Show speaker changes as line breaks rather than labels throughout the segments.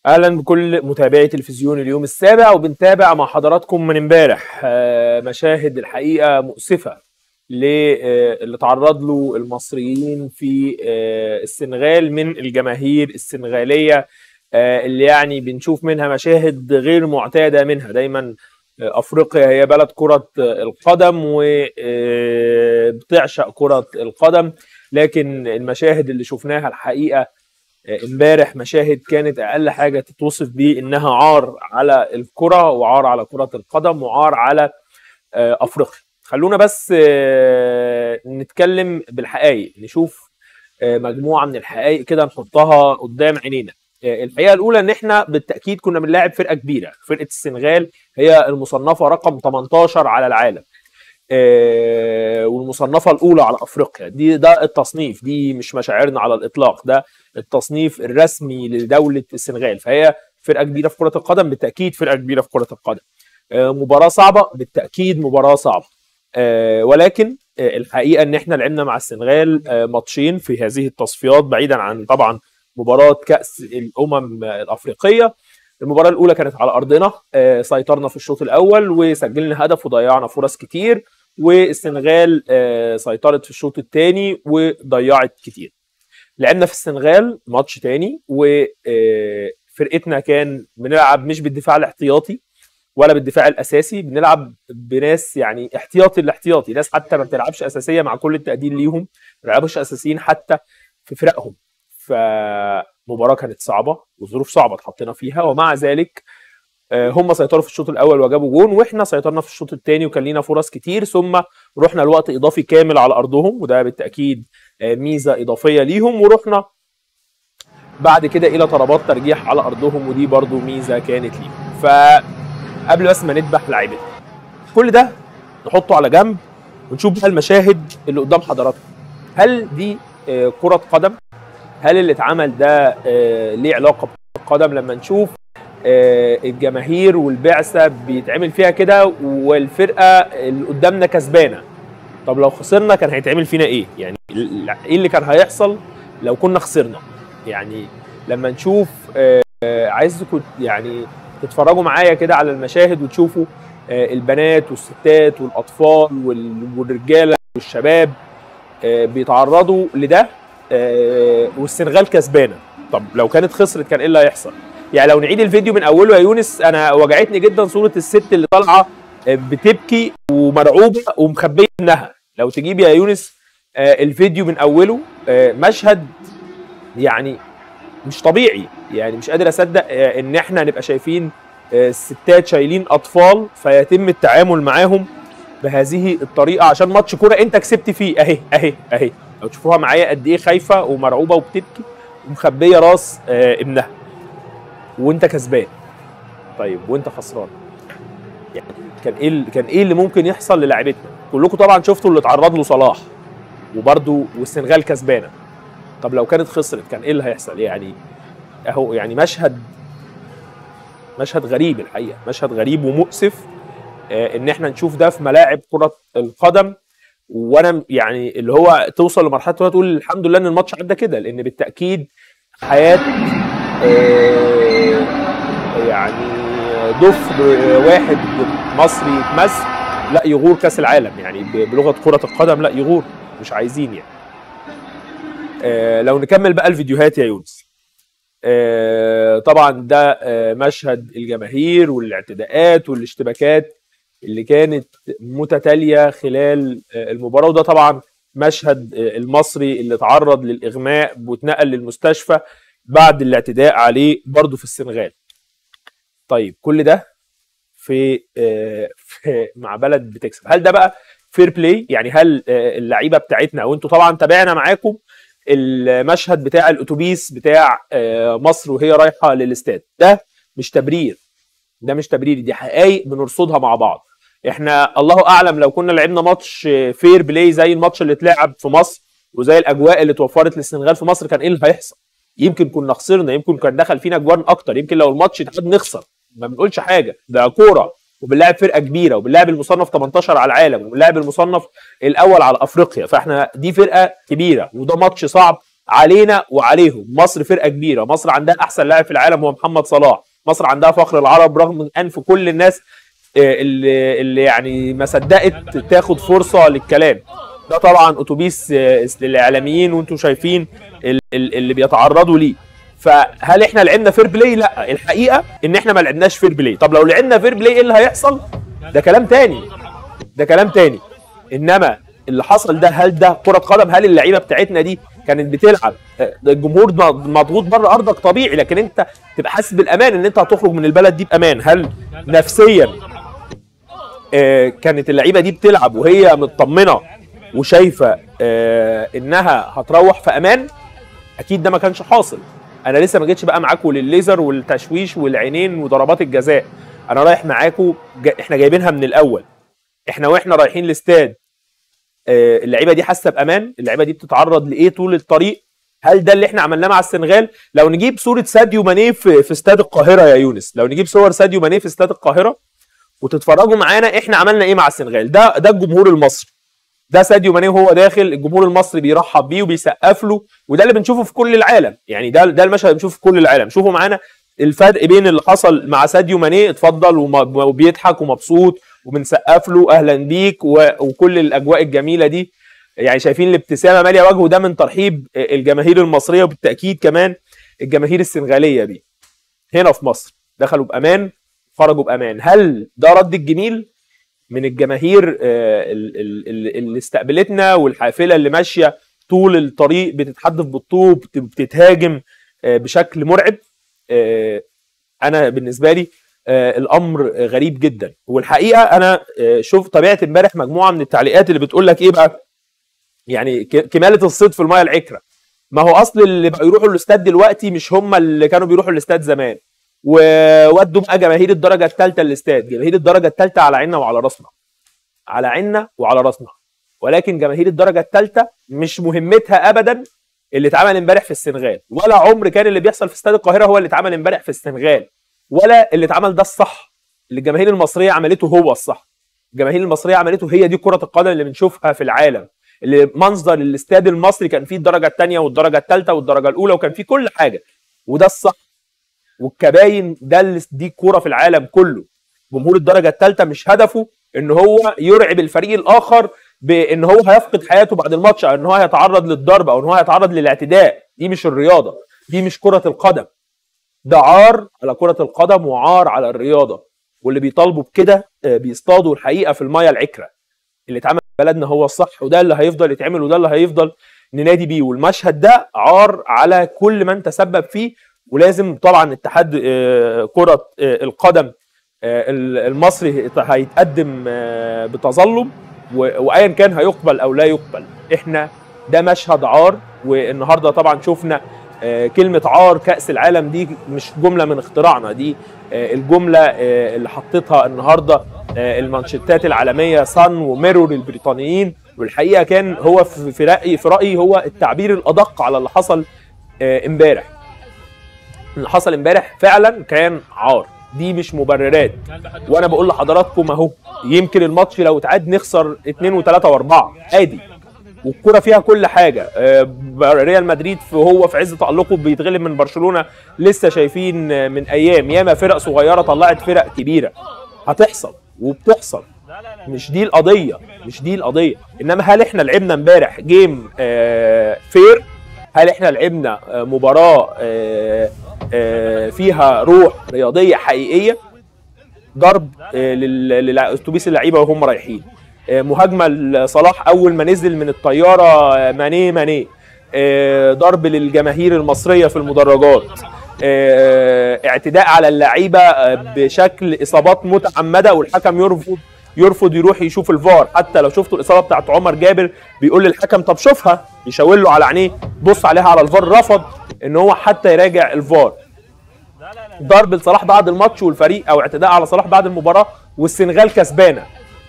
اهلا بكل متابعي تلفزيون اليوم السابع وبنتابع مع حضراتكم من امبارح آه، مشاهد الحقيقه مؤسفه اللي تعرض له المصريين في آه، السنغال من الجماهير السنغاليه آه، اللي يعني بنشوف منها مشاهد غير معتاده منها دايما افريقيا هي بلد كره القدم وبتعشق كره القدم لكن المشاهد اللي شفناها الحقيقه امبارح مشاهد كانت اقل حاجه تتوصف بيه انها عار على الكره وعار على كره القدم وعار على آه، افريقيا خلونا بس آه، نتكلم بالحقائق نشوف آه، مجموعه من الحقائق كده نحطها قدام عينينا الحقيقه الاولى ان احنا بالتاكيد كنا بنلاعب فرقه كبيره فرقه السنغال هي المصنفه رقم 18 على العالم والمصنفه الاولى على افريقيا دي ده التصنيف دي مش مشاعرنا على الاطلاق ده التصنيف الرسمي لدوله السنغال فهي فرقه كبيره في كره القدم بالتاكيد فرقه كبيره في كره القدم آه، مباراه صعبه بالتاكيد مباراه صعبه آه، ولكن آه، الحقيقه ان احنا لعبنا مع السنغال ماتشين في هذه التصفيات بعيدا عن طبعا مباراه كاس الامم الافريقيه المباراه الاولى كانت على ارضنا سيطرنا في الشوط الاول وسجلنا هدف وضيعنا فرص كتير والسنغال سيطرت في الشوط الثاني وضيعت كتير لعبنا في السنغال ماتش تاني وفرقتنا كان بنلعب مش بالدفاع الاحتياطي ولا بالدفاع الاساسي بنلعب بناس يعني احتياطي الاحتياطي ناس حتى ما بتلعبش اساسيه مع كل التقدير ليهم ما بيلعبوش اساسيين حتى في فرقهم فمباراه كانت صعبه وظروف صعبه اتحطينا فيها ومع ذلك آه، هم سيطروا في الشوط الاول وجابوا جون واحنا سيطرنا في الشوط الثاني وكان لينا فرص كتير ثم رحنا لوقت اضافي كامل على ارضهم وده بالتاكيد آه، ميزه اضافيه ليهم ورحنا بعد كده الى طلبات ترجيح على ارضهم ودي برضو ميزه كانت ليهم فقبل بس ما نذبح لعيبتنا كل ده نحطه على جنب ونشوف بقى المشاهد اللي قدام حضراتكم هل دي آه، كره قدم هل اللي اتعمل ده ليه علاقه بالقدم لما نشوف آه، الجماهير والبعثه بيتعمل فيها كده والفرقه اللي قدامنا كسبانه طب لو خسرنا كان هيتعمل فينا ايه يعني ايه اللي كان هيحصل لو كنا خسرنا يعني لما نشوف آه، عايزكم يعني تتفرجوا معايا كده على المشاهد وتشوفوا آه، البنات والستات والاطفال والرجاله والشباب بيتعرضوا لده والسنغال كسبانه طب لو كانت خسرت كان ايه اللي هيحصل يعني لو نعيد الفيديو من اوله يا يونس انا وجعتني جدا صوره الست اللي طالعه آه، بتبكي ومرعوبه ومخبيه منها لو تجيب يا يونس آه، الفيديو من اوله آه، مشهد يعني مش طبيعي يعني مش قادر اصدق ان احنا نبقى شايفين الستات شايلين اطفال فيتم التعامل معاهم بهذه الطريقه عشان ماتش كوره انت كسبت فيه اهي اهي اهي لو تشوفوها معايا قد ايه خايفه ومرعوبه وبتبكي ومخبيه راس ابنها وانت كسبان طيب وانت خسران يعني كان ايه كان ايه اللي ممكن يحصل للاعيبتنا كلكم طبعا شفتوا اللي اتعرض له صلاح وبرده والسنغال كسبانه طب لو كانت خسرت كان ايه اللي هيحصل يعني اهو يعني مشهد مشهد غريب الحقيقه مشهد غريب ومؤسف آه ان احنا نشوف ده في ملاعب كره القدم وانا يعني اللي هو توصل لمرحله تقول الحمد لله ان الماتش عدى كده لان بالتاكيد حياه آه، يعني ضفر واحد مصري اتمس لا يغور كاس العالم يعني بلغه كره القدم لا يغور مش عايزين يعني آه، لو نكمل بقى الفيديوهات يا يونس آه، طبعا ده مشهد الجماهير والاعتداءات والاشتباكات اللي كانت متتاليه خلال المباراه وده طبعا مشهد المصري اللي تعرض للاغماء واتنقل للمستشفى بعد الاعتداء عليه برضه في السنغال طيب كل ده في, آه، في مع بلد بتكسب هل ده بقى فير بلاي يعني هل آه، اللعيبه بتاعتنا او انتوا طبعا تابعنا معاكم المشهد بتاع الاتوبيس بتاع آه، مصر وهي رايحه للاستاد ده مش تبرير ده مش تبرير دي حقائق بنرصدها مع بعض احنا الله اعلم لو كنا لعبنا ماتش فير بلاي زي الماتش اللي اتلعب في مصر وزي الاجواء اللي توفرت للسنغال في مصر كان ايه اللي هيحصل يمكن كنا خسرنا يمكن كان دخل فينا جوان اكتر يمكن لو الماتش اتحاد نخسر ما بنقولش حاجه ده كوره وبنلاعب فرقه كبيره وبنلاعب المصنف 18 على العالم وبنلاعب المصنف الاول على افريقيا فاحنا دي فرقه كبيره وده ماتش صعب علينا وعليهم مصر فرقه كبيره مصر عندها احسن لاعب في العالم هو محمد صلاح مصر عندها فخر العرب رغم من انف كل الناس آه، اللي, اللي يعني ما صدقت تاخد فرصه للكلام ده طبعا اتوبيس آه، للاعلاميين وانتم شايفين ال- ال- اللي بيتعرضوا ليه فهل احنا لعبنا فير بلاي لا الحقيقه ان احنا ما لعبناش فير بلاي طب لو لعبنا فير بلاي ايه اللي هيحصل ده كلام تاني ده كلام تاني انما اللي حصل ده هل ده كره قدم هل اللعيبه بتاعتنا دي كانت بتلعب آه، الجمهور م- مضغوط بره ارضك طبيعي لكن انت تبقى حاسس بالامان ان انت هتخرج من البلد دي بامان هل نفسيا آه، كانت اللعيبه دي بتلعب وهي مطمنه وشايفه آه، انها هتروح في امان اكيد ده ما كانش حاصل انا لسه ما جيتش بقى معاكم للليزر والتشويش والعينين وضربات الجزاء انا رايح معاكم جا... احنا جايبينها من الاول احنا واحنا رايحين الاستاد آه، اللعيبه دي حاسه بامان اللعيبه دي بتتعرض لايه طول الطريق هل ده اللي احنا عملناه مع السنغال لو نجيب صوره ساديو ماني في, في استاد القاهره يا يونس لو نجيب صور ساديو ماني في استاد القاهره وتتفرجوا معانا احنا عملنا ايه مع السنغال ده ده الجمهور المصري ده ساديو ماني وهو داخل الجمهور المصري بيرحب بيه وبيسقف له وده اللي بنشوفه في كل العالم يعني ده ده المشهد اللي بنشوفه في كل العالم شوفوا معانا الفرق بين اللي حصل مع ساديو ماني اتفضل وم- وبيضحك ومبسوط وبنسقف له اهلا بيك و- وكل الاجواء الجميله دي يعني شايفين الابتسامه ماليه وجهه ده من ترحيب الجماهير المصريه وبالتاكيد كمان الجماهير السنغاليه بيه هنا في مصر دخلوا بامان خرجوا بامان هل ده رد الجميل من الجماهير آه، ال- ال- ال- اللي استقبلتنا والحافله اللي ماشيه طول الطريق بتتحدف بالطوب بت- بتتهاجم آه، بشكل مرعب آه، انا بالنسبه لي آه، الامر غريب جدا والحقيقه انا آه، شوف تابعت امبارح مجموعه من التعليقات اللي بتقول لك ايه بقى يعني ك- كماله الصيد في المايه العكره ما هو اصل اللي بقوا يروحوا الاستاد دلوقتي مش هم اللي كانوا بيروحوا الاستاد زمان وودوا بقى جماهير الدرجه الثالثه الاستاد جماهير الدرجه الثالثه على عيننا وعلى راسنا على عيننا وعلى راسنا ولكن جماهير الدرجه الثالثه مش مهمتها ابدا اللي اتعمل امبارح في السنغال ولا عمر كان اللي بيحصل في استاد القاهره هو اللي اتعمل امبارح في السنغال ولا اللي اتعمل ده الصح اللي الجماهير المصريه عملته هو الصح الجماهير المصريه عملته هي دي كره القدم اللي بنشوفها في العالم اللي منظر الاستاد المصري كان فيه الدرجه الثانيه والدرجه الثالثه والدرجه الاولى وكان فيه كل حاجه وده الصح والكباين ده اللي دي كوره في العالم كله جمهور الدرجه الثالثه مش هدفه ان هو يرعب الفريق الاخر بان هو هيفقد حياته بعد الماتش او ان هو هيتعرض للضرب او ان هو هيتعرض للاعتداء دي مش الرياضه دي مش كره القدم ده عار على كره القدم وعار على الرياضه واللي بيطالبوا بكده آه، بيصطادوا الحقيقه في المايه العكره اللي اتعمل في بلدنا هو الصح وده اللي هيفضل يتعمل وده اللي هيفضل ننادي بيه والمشهد ده عار على كل من تسبب فيه ولازم طبعا اتحاد آه، كره آه، القدم آه، المصري هيتقدم آه، بتظلم و- وايا كان هيقبل او لا يقبل احنا ده مشهد عار والنهارده طبعا شفنا آه، كلمة عار كأس العالم دي مش جملة من اختراعنا دي آه، الجملة آه، اللي حطيتها النهاردة آه، المانشيتات العالمية صن وميرور البريطانيين والحقيقة كان هو في في رأيي في رأيي هو التعبير الأدق على اللي حصل آه، امبارح اللي حصل امبارح فعلا كان عار دي مش مبررات وانا بقول لحضراتكم اهو يمكن الماتش لو اتعاد نخسر اتنين وتلاته واربعه عادي والكرة فيها كل حاجة آه، ريال مدريد في هو في عز تألقه بيتغلب من برشلونة لسه شايفين آه، من أيام ياما فرق صغيرة طلعت فرق كبيرة هتحصل وبتحصل مش دي القضية مش دي القضية إنما هل إحنا لعبنا امبارح جيم آه، فير هل إحنا لعبنا آه، مباراة آه، آه، فيها روح رياضية حقيقية ضرب آه، لل- للاتوبيس اللعيبه وهم رايحين آه، مهاجمه لصلاح اول ما نزل من الطياره آه، ماني ماني آه، ضرب للجماهير المصريه في المدرجات آه، اعتداء على اللعيبه آه، بشكل اصابات متعمده والحكم يرفض يرفض يروح يشوف الفار حتى لو شفتوا الاصابه بتاعت عمر جابر بيقول للحكم طب شوفها يشاور له على عينيه بص عليها على الفار رفض ان هو حتى يراجع الفار ضرب لصلاح بعد الماتش والفريق او اعتداء على صلاح بعد المباراه والسنغال كسبانه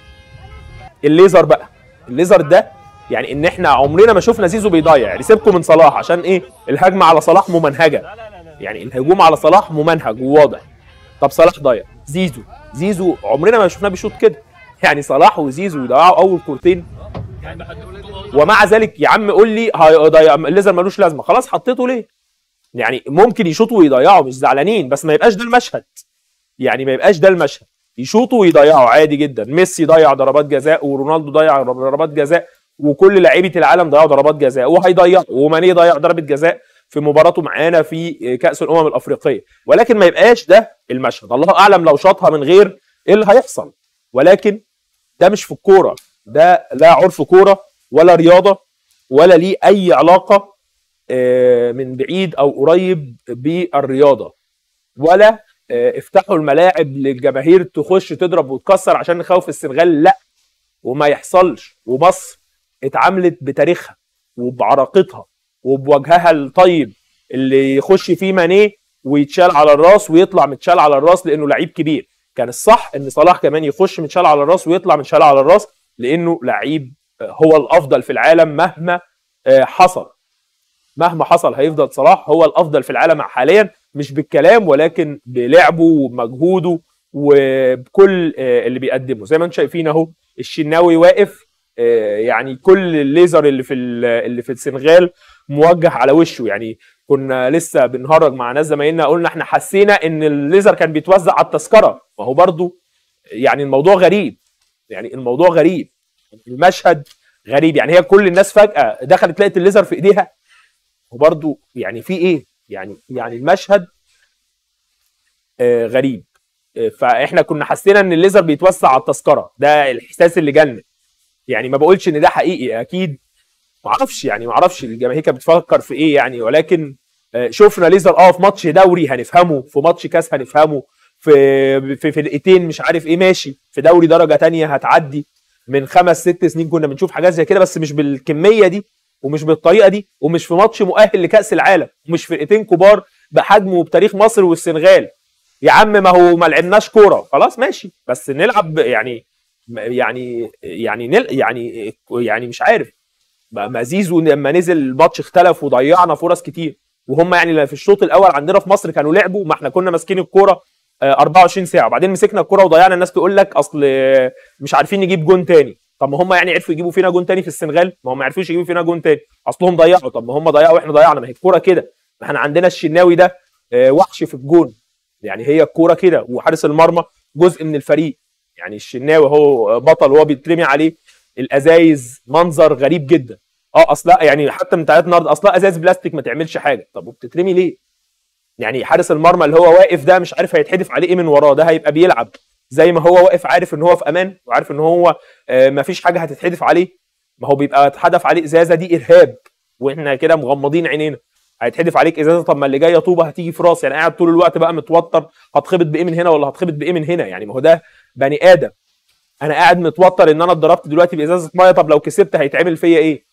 الليزر بقى الليزر ده يعني ان احنا عمرنا ما شفنا زيزو بيضيع يعني سيبكم من صلاح عشان ايه الهجمه على صلاح ممنهجه يعني الهجوم على صلاح ممنهج وواضح طب صلاح ضيع زيزو زيزو عمرنا ما شفناه بيشوط كده يعني صلاح وزيزو يضيعوا اول كورتين ومع ذلك يا عم قول لي هيضيع الليزر ملوش لازمه خلاص حطيته ليه يعني ممكن يشوطوا ويضيعوا مش زعلانين بس ما يبقاش ده المشهد يعني ما يبقاش ده المشهد يشوطوا ويضيعوا عادي جدا ميسي ضيع ضربات جزاء ورونالدو ضيع ضربات جزاء وكل لعيبه العالم ضيعوا ضربات جزاء وهيضيع وماني ضيع ضربه جزاء في مباراته معانا في كاس الامم الافريقيه ولكن ما يبقاش ده المشهد الله اعلم لو شاطها من غير ايه اللي هيحصل ولكن ده مش في الكوره ده لا عرف كوره ولا رياضه ولا ليه اي علاقه آه، من بعيد او قريب بالرياضه ولا آه، افتحوا الملاعب للجماهير تخش تضرب وتكسر عشان نخوف السنغال لا وما يحصلش ومصر اتعاملت بتاريخها وبعراقتها وبوجهها الطيب اللي يخش فيه مانيه ويتشال على الراس ويطلع متشال على الراس لانه لعيب كبير كان الصح ان صلاح كمان يخش متشال على الراس ويطلع متشال على الراس لانه لعيب هو الافضل في العالم مهما آه، حصل مهما حصل هيفضل صلاح هو الافضل في العالم حاليا مش بالكلام ولكن بلعبه ومجهوده وبكل آه، اللي بيقدمه زي ما انتم شايفين اهو الشناوي واقف آه، يعني كل الليزر اللي في اللي في السنغال موجه على وشه يعني كنا لسه بنهرج مع ناس زمايلنا قلنا احنا حسينا ان الليزر كان بيتوزع على التذكره ما برضو يعني الموضوع غريب يعني الموضوع غريب المشهد غريب يعني هي كل الناس فجاه دخلت لقت الليزر في ايديها وبرضو يعني في ايه يعني يعني المشهد آه غريب آه فاحنا كنا حسينا ان الليزر بيتوسع على التذكره ده الاحساس اللي جالنا يعني ما بقولش ان ده حقيقي اكيد ما اعرفش يعني ما اعرفش الجماهير كانت بتفكر في ايه يعني ولكن آه شفنا ليزر اه في ماتش دوري هنفهمه في ماتش كاس هنفهمه في في فرقتين مش عارف ايه ماشي في دوري درجه تانية هتعدي من خمس ست سنين كنا بنشوف حاجات زي كده بس مش بالكميه دي ومش بالطريقه دي ومش في ماتش مؤهل لكاس العالم ومش فرقتين كبار بحجم وبتاريخ مصر والسنغال يا عم ما هو ما لعبناش كوره خلاص ماشي بس نلعب يعني يعني يعني نل يعني يعني مش عارف ما زيزو لما نزل الماتش اختلف وضيعنا فرص كتير وهم يعني في الشوط الاول عندنا في مصر كانوا لعبوا ما احنا كنا ماسكين الكوره 24 ساعه وبعدين مسكنا الكوره وضيعنا الناس تقول لك اصل مش عارفين نجيب جون تاني طب ما هم يعني عرفوا يجيبوا فينا جون تاني في السنغال ما هم ما عرفوش يجيبوا فينا جون تاني اصلهم ضيعوا طب ما هم ضيعوا واحنا ضيعنا ما هي الكوره كده ما احنا عندنا الشناوي ده آه، وحش في الجون يعني هي الكوره كده وحارس المرمى جزء من الفريق يعني الشناوي هو بطل وهو بيترمي عليه الازايز منظر غريب جدا اه اصلا يعني حتى من تعليقات النهارده اصلا ازاز بلاستيك ما تعملش حاجه طب وبتترمي ليه يعني حارس المرمى اللي هو واقف ده مش عارف هيتحدف عليه ايه من وراه ده هيبقى بيلعب زي ما هو واقف عارف ان هو في امان وعارف ان هو آه، ما فيش حاجه هتتحدف عليه ما هو بيبقى اتحدف عليه ازازه دي ارهاب واحنا كده مغمضين عينينا هيتحدف عليك ازازه طب ما اللي جايه طوبه هتيجي في راسي يعني قاعد طول الوقت بقى متوتر هتخبط بايه من هنا ولا هتخبط بايه من هنا يعني ما هو ده بني ادم انا قاعد متوتر ان انا اتضربت دلوقتي بازازه ميه طب لو كسبت هيتعمل فيا ايه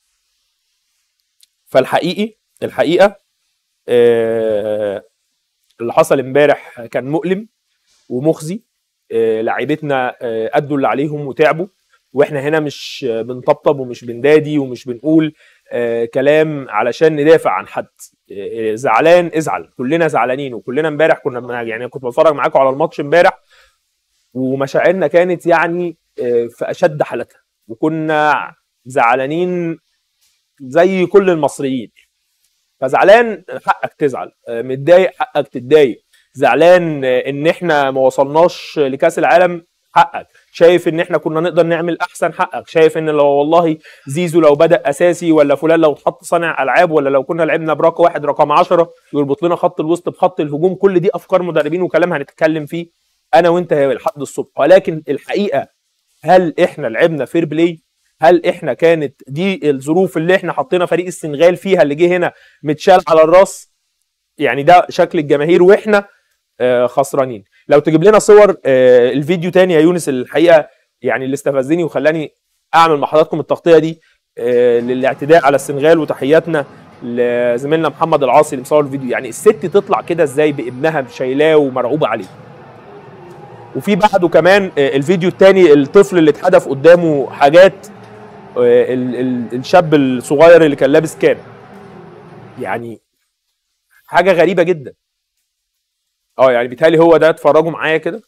فالحقيقي الحقيقه آه اللي حصل امبارح كان مؤلم ومخزي آه، لعيبتنا آه، ادوا اللي عليهم وتعبوا واحنا هنا مش بنطبطب ومش بندادي ومش بنقول آه، كلام علشان ندافع عن حد زعلان ازعل كلنا زعلانين وكلنا امبارح كنا يعني كنت بتفرج معاكم على الماتش امبارح ومشاعرنا كانت يعني في اشد حالتها وكنا زعلانين زي كل المصريين فزعلان حقك تزعل متضايق حقك تتضايق زعلان ان احنا ما وصلناش لكاس العالم حقك شايف ان احنا كنا نقدر نعمل احسن حقك شايف ان لو والله زيزو لو بدا اساسي ولا فلان لو اتحط صانع العاب ولا لو كنا لعبنا براكو واحد رقم 10 يربط لنا خط الوسط بخط الهجوم كل دي افكار مدربين وكلام هنتكلم فيه انا وانت لحد الصبح ولكن الحقيقه هل احنا لعبنا فير بلاي هل احنا كانت دي الظروف اللي احنا حطينا فريق السنغال فيها اللي جه هنا متشال على الراس يعني ده شكل الجماهير واحنا آه، خسرانين لو تجيب لنا صور آه، الفيديو تاني يا يونس الحقيقه يعني اللي استفزني وخلاني اعمل مع حضراتكم التغطيه دي آه، للاعتداء على السنغال وتحياتنا لزميلنا محمد العاصي اللي مصور الفيديو يعني الست تطلع كده ازاي بابنها شايلاه ومرعوبه عليه وفي بعده كمان الفيديو الثاني الطفل اللي اتحدف قدامه حاجات الشاب الصغير اللي كان لابس كاب يعني حاجه غريبه جدا اه يعني بيتهيألي هو ده اتفرجوا معايا كده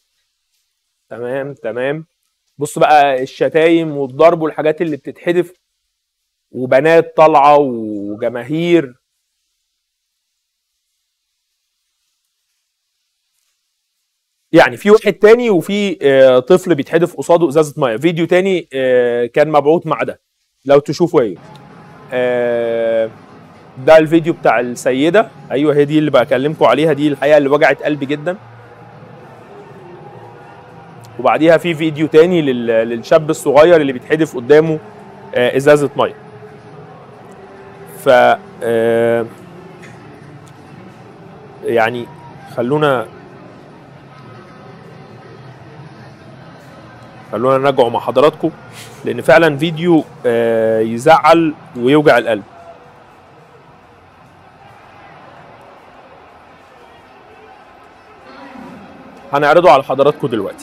تمام تمام بص بقى الشتايم والضرب والحاجات اللي بتتحدف وبنات طالعه وجماهير يعني في واحد تاني وفي آه، طفل بيتحدف قصاده ازازه ميه فيديو تاني آه، كان مبعوث مع ده لو تشوفوا ايه آه، ده الفيديو بتاع السيده ايوه هي دي اللي بكلمكم عليها دي الحقيقه اللي وجعت قلبي جدا وبعديها في فيديو تاني للشاب الصغير اللي بيتحدف قدامه ازازه ميه ف يعني خلونا خلونا نراجعه مع حضراتكم لان فعلا فيديو آه، يزعل ويوجع القلب هنعرضه على حضراتكم دلوقتي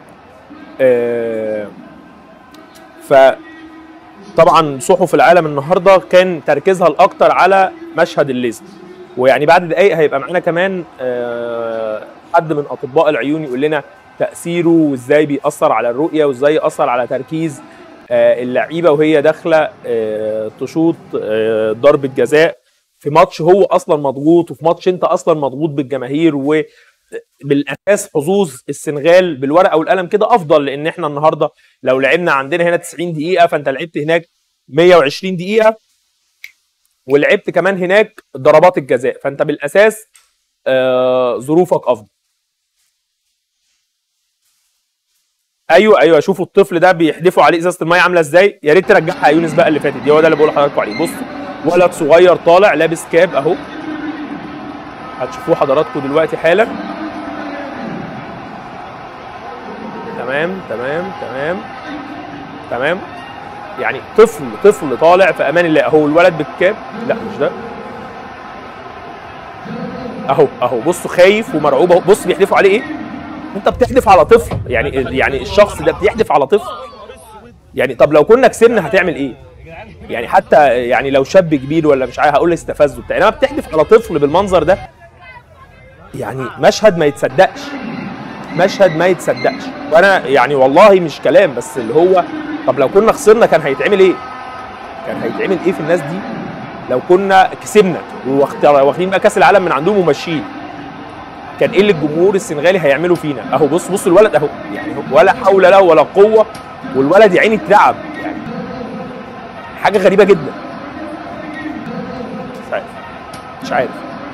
آه، ف طبعا صحف العالم النهارده كان تركيزها الاكتر على مشهد الليزر ويعني بعد دقايق هيبقى معانا كمان آه، حد من اطباء العيون يقول لنا تاثيره وازاي بيأثر على الرؤيه وازاي يأثر على تركيز آه، اللعيبه وهي داخله آه، تشوط آه، ضربه جزاء في ماتش هو اصلا مضغوط وفي ماتش انت اصلا مضغوط بالجماهير و بالاساس حظوظ السنغال بالورقه والقلم كده افضل لان احنا النهارده لو لعبنا عندنا هنا 90 دقيقه فانت لعبت هناك 120 دقيقه ولعبت كمان هناك ضربات الجزاء فانت بالاساس ظروفك افضل ايوه ايوه شوفوا الطفل ده بيحدفوا عليه ازازه الميه عامله ازاي يا ريت ترجعها يا يونس بقى اللي فاتت دي هو ده اللي بقول لحضراتكم عليه بص ولد صغير طالع لابس كاب اهو هتشوفوه حضراتكم دلوقتي حالا تمام تمام تمام تمام يعني طفل طفل طالع في امان الله اهو الولد بالكاب لا مش ده اهو اهو بصوا خايف ومرعوب اهو بص بيحدفوا عليه ايه انت بتحدف على طفل يعني يعني الشخص ده بيحدف على طفل يعني طب لو كنا كسبنا هتعمل ايه يعني حتى يعني لو شاب كبير ولا مش عارف هقول استفزه بتاع انما بتحدف على طفل بالمنظر ده يعني مشهد ما يتصدقش مشهد ما يتصدقش وانا يعني والله مش كلام بس اللي هو طب لو كنا خسرنا كان هيتعمل ايه كان هيتعمل ايه في الناس دي لو كنا كسبنا واخدين بقى كاس العالم من عندهم وماشيين كان ايه اللي الجمهور السنغالي هيعمله فينا اهو بص بص الولد اهو يعني ولا حول له ولا قوه والولد يا عيني اترعب يعني حاجه غريبه جدا مش عارف مش عارف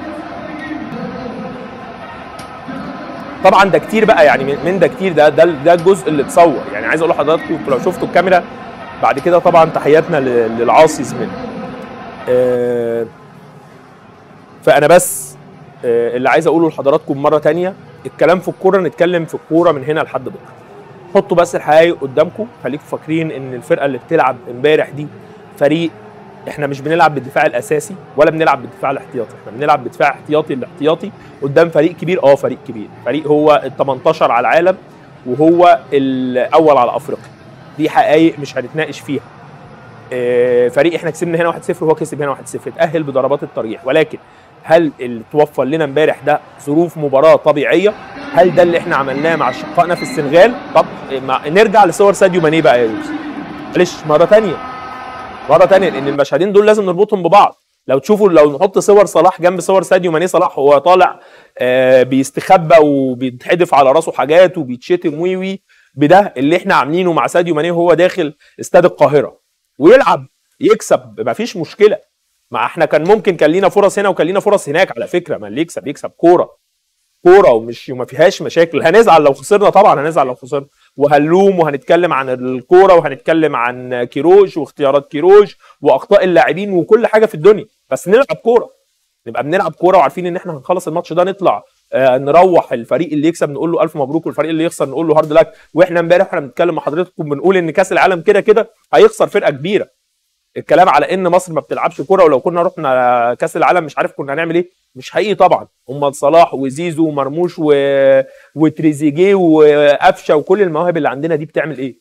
طبعا ده كتير بقى يعني من ده كتير ده ده ده الجزء اللي اتصور يعني عايز اقول لحضراتكم لو شفتوا الكاميرا بعد كده طبعا تحياتنا للعاصي زميلنا آه، فانا بس آه، اللي عايز اقوله لحضراتكم مره تانية الكلام في الكوره نتكلم في الكوره من هنا لحد بكره حطوا بس الحقائق قدامكم خليكم فاكرين ان الفرقه اللي بتلعب امبارح دي فريق احنا مش بنلعب بالدفاع الاساسي ولا بنلعب بالدفاع الاحتياطي احنا بنلعب بدفاع احتياطي الاحتياطي قدام فريق كبير اه فريق كبير فريق هو ال 18 على العالم وهو الاول على افريقيا دي حقائق مش هنتناقش فيها آه، فريق احنا كسبنا هنا 1-0 وهو كسب هنا 1-0 اتاهل بضربات الترجيح ولكن هل اللي توفر لنا امبارح ده ظروف مباراه طبيعيه هل ده اللي احنا عملناه مع اشقائنا في السنغال طب نرجع لصور ساديو ماني بقى يا يوسف معلش مره ثانيه مره ثانيه لان المشهدين دول لازم نربطهم ببعض لو تشوفوا لو نحط صور صلاح جنب صور ساديو ماني صلاح هو طالع آه بيستخبى وبيتحدف على راسه حاجات وبيتشتم وي وي بده اللي احنا عاملينه مع ساديو ماني وهو داخل استاد القاهره ويلعب يكسب مفيش مشكله ما احنا كان ممكن كان لينا فرص هنا وكان لينا فرص هناك على فكره ما اللي يكسب يكسب كوره كوره ومش وما فيهاش مشاكل هنزعل لو خسرنا طبعا هنزعل لو خسرنا وهنلوم وهنتكلم عن الكوره وهنتكلم عن كيروش واختيارات كيروش واخطاء اللاعبين وكل حاجه في الدنيا بس نلعب كوره نبقى بنلعب كوره وعارفين ان احنا هنخلص الماتش ده نطلع آه نروح الفريق اللي يكسب نقول له الف مبروك والفريق اللي يخسر نقول له هارد لك واحنا امبارح احنا بنتكلم مع حضرتكم بنقول ان كاس العالم كده كده هيخسر فرقه كبيره الكلام على ان مصر ما بتلعبش كوره ولو كنا رحنا كاس العالم مش عارف كنا هنعمل ايه مش حقيقي طبعا هم صلاح وزيزو ومرموش و... وتريزيجيه وقفشه وكل المواهب اللي عندنا دي بتعمل ايه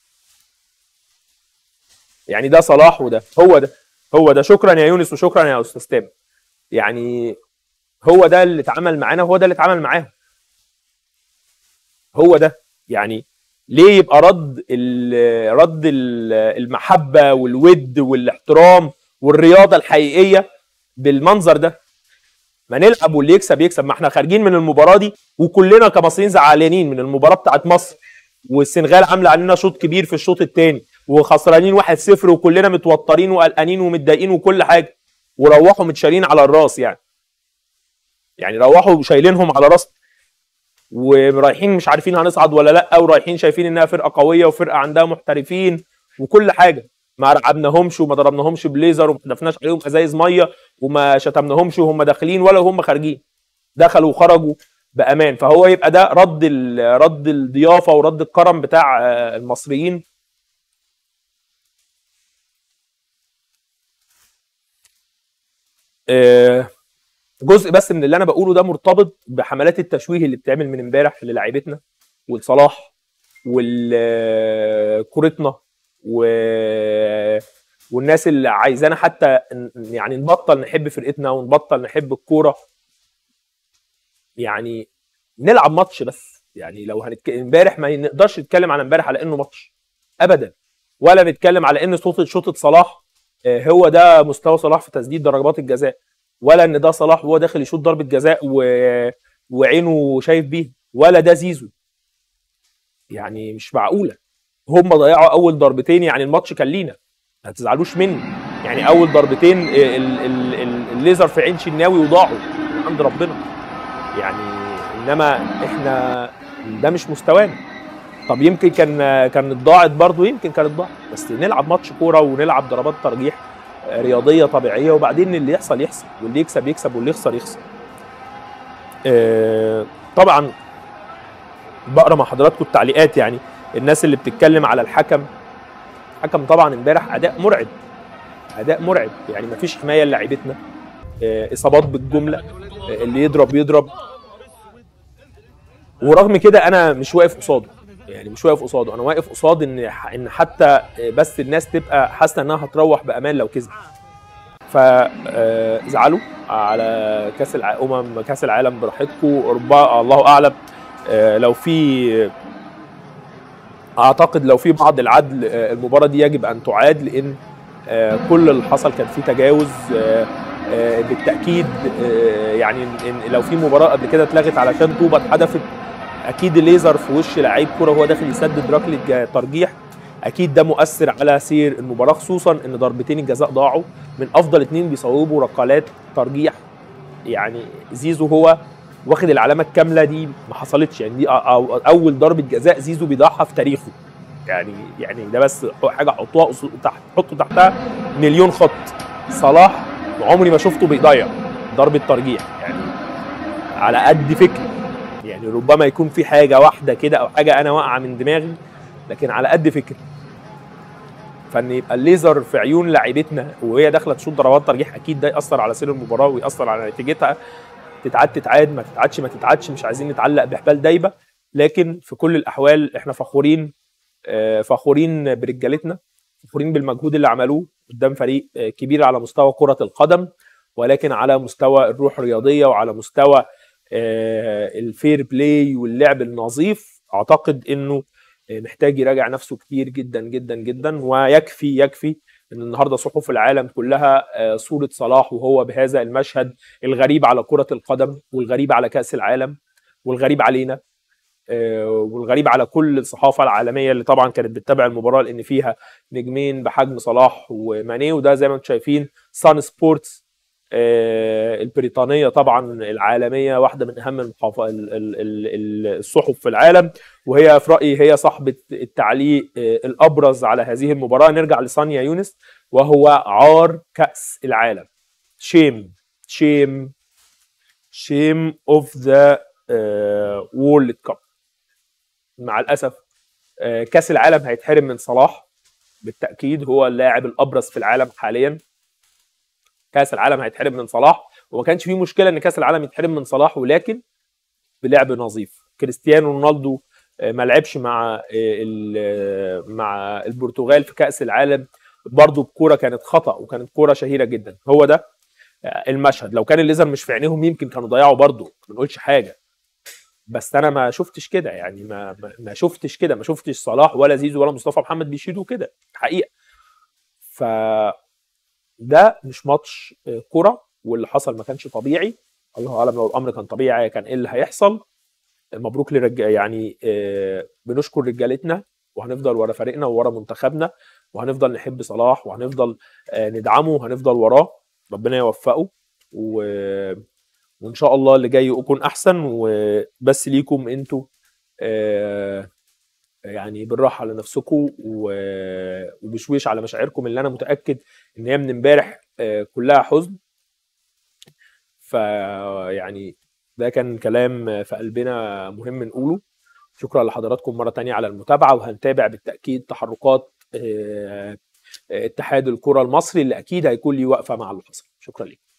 يعني ده صلاح وده هو ده هو ده شكرا يا يونس وشكرا يا استاذ تامر يعني هو ده اللي اتعمل معانا وهو ده اللي اتعمل معاهم هو ده يعني ليه يبقى رد ال- رد ال- المحبه والود والاحترام والرياضه الحقيقيه بالمنظر ده ما نلعب واللي يكسب يكسب ما احنا خارجين من المباراه دي وكلنا كمصريين زعلانين من المباراه بتاعت مصر والسنغال عامله علينا شوط كبير في الشوط الثاني وخسرانين 1-0 وكلنا متوترين وقلقانين ومتضايقين وكل حاجه وروحوا متشالين على الراس يعني يعني روحوا شايلينهم على راس ورايحين مش عارفين هنصعد ولا لا ورايحين شايفين انها فرقه قويه وفرقه عندها محترفين وكل حاجه ما رعبناهمش وما ضربناهمش بليزر وما حدفناش عليهم ازايز ميه وما شتمناهمش وهم داخلين ولا هم خارجين دخلوا وخرجوا بامان فهو يبقى ده رد ال- رد الضيافه ورد الكرم بتاع آه، المصريين آه، جزء بس من اللي انا بقوله ده مرتبط بحملات التشويه اللي بتعمل من امبارح للاعيبتنا والصلاح وكورتنا و والناس اللي عايزانا حتى ن- يعني نبطل نحب فرقتنا ونبطل نحب الكوره يعني نلعب ماتش بس يعني لو هنتك... امبارح ما نقدرش نتكلم على امبارح على انه ماتش ابدا ولا نتكلم على ان صوت شوطه صلاح آه، هو ده مستوى صلاح في تسديد ضربات الجزاء ولا ان ده صلاح وهو داخل يشوط ضربه جزاء و... وعينه شايف بيها ولا ده زيزو يعني مش معقوله هم ضيعوا اول ضربتين يعني الماتش كان لينا ما تزعلوش مني يعني اول ضربتين ال- ال- ال- ال- الليزر في عين شناوي وضاعوا من عند ربنا يعني انما احنا ده مش مستوانا طب يمكن كان كانت ضاعت برضه يمكن كانت ضاعت بس نلعب ماتش كوره ونلعب ضربات ترجيح رياضيه طبيعيه وبعدين اللي يحصل يحصل واللي يكسب يكسب واللي يخسر يخسر آه، طبعا بقرا مع حضراتكم التعليقات يعني الناس اللي بتتكلم على الحكم الحكم طبعا امبارح اداء مرعب اداء مرعب يعني مفيش حمايه للاعيبتنا آه، اصابات بالجمله آه، اللي يضرب يضرب ورغم كده انا مش واقف قصاده يعني مش واقف قصاده انا واقف قصاد ان ان حتى بس الناس تبقى حاسه انها هتروح بامان لو كسب فزعلوا على كاس الع- امم كاس العالم براحتكم ربما الله اعلم آه، لو في اعتقد لو في بعض العدل آه، المباراه دي يجب ان تعاد لان آه، كل اللي حصل كان فيه تجاوز آه، آه، بالتاكيد آه، يعني إن- إن لو في مباراه قبل كده اتلغت علشان طوبه اتحدفت اكيد الليزر في وش لعيب كوره وهو داخل يسدد ركله جا- ترجيح اكيد ده مؤثر على سير المباراه خصوصا ان ضربتين الجزاء ضاعوا من افضل اتنين بيصوبوا ركلات ترجيح يعني زيزو هو واخد العلامه الكامله دي ما حصلتش يعني دي أ- أو اول ضربه جزاء زيزو بيضيعها في تاريخه يعني يعني ده بس حاجه حطوها أص- تحت حطوا تحتها مليون خط صلاح عمري ما شفته بيضيع ضربه ترجيح يعني على قد فكري يعني ربما يكون في حاجه واحده كده او حاجه انا واقعه من دماغي لكن على قد فكري فان يبقى الليزر في عيون لاعيبتنا وهي داخله تشوط ضربات ترجيح اكيد ده ياثر على سير المباراه ويأثر على نتيجتها تتعاد تتعاد ما تتعادش ما تتعادش مش عايزين نتعلق بحبال دايبه لكن في كل الاحوال احنا فخورين آه، فخورين برجالتنا فخورين بالمجهود اللي عملوه قدام فريق آه، كبير على مستوى كره القدم ولكن على مستوى الروح الرياضيه وعلى مستوى آه، الفير بلاي واللعب النظيف اعتقد انه آه، محتاج يراجع نفسه كتير جدا جدا جدا ويكفي يكفي ان النهارده صحف العالم كلها آه، صوره صلاح وهو بهذا المشهد الغريب على كره القدم والغريب على كاس العالم والغريب علينا آه، والغريب على كل الصحافه العالميه اللي طبعا كانت بتتابع المباراه لان فيها نجمين بحجم صلاح وماني وده زي ما انتم شايفين سان سبورتس آه، البريطانيه طبعا العالميه واحده من اهم المحاف- ال- ال- ال- الصحف في العالم وهي في رايي هي صاحبه التعليق آه، الابرز على هذه المباراه نرجع لصانيا يونس وهو عار كاس العالم شيم شيم شيم اوف ذا وورلد كاب مع الاسف آه، كاس العالم هيتحرم من صلاح بالتاكيد هو اللاعب الابرز في العالم حاليا كاس العالم هيتحرم من صلاح وما كانش فيه مشكله ان كاس العالم يتحرم من صلاح ولكن بلعب نظيف كريستيانو رونالدو آه، ما لعبش مع آه، ال- آه، مع البرتغال في كاس العالم برضه بكوره كانت خطا وكانت كوره شهيره جدا هو ده آه، المشهد لو كان الليزر مش في عينيهم يمكن كانوا ضيعوا برضه ما بنقولش حاجه بس انا ما شفتش كده يعني ما ما- ما شفتش كده ما شفتش صلاح ولا زيزو ولا مصطفى محمد بيشيدوا كده حقيقه ف ده مش ماتش آه، كرة واللي حصل ما كانش طبيعي الله اعلم لو الامر كان طبيعي كان ايه اللي هيحصل مبروك لرج يعني آه، بنشكر رجالتنا وهنفضل ورا فريقنا وورا منتخبنا وهنفضل نحب صلاح وهنفضل آه، ندعمه وهنفضل وراه ربنا يوفقه و... وان شاء الله اللي جاي يكون احسن وبس ليكم انتوا آه، يعني بالراحه على نفسكم و- وبشويش على مشاعركم اللي انا متاكد ان هي من امبارح آه، كلها حزن فيعني ده كان كلام في قلبنا مهم نقوله شكرا لحضراتكم مرة تانية على المتابعة وهنتابع بالتأكيد تحركات آه، آه، اتحاد الكرة المصري اللي أكيد هيكون ليه وقفة مع اللي حصل شكرا لكم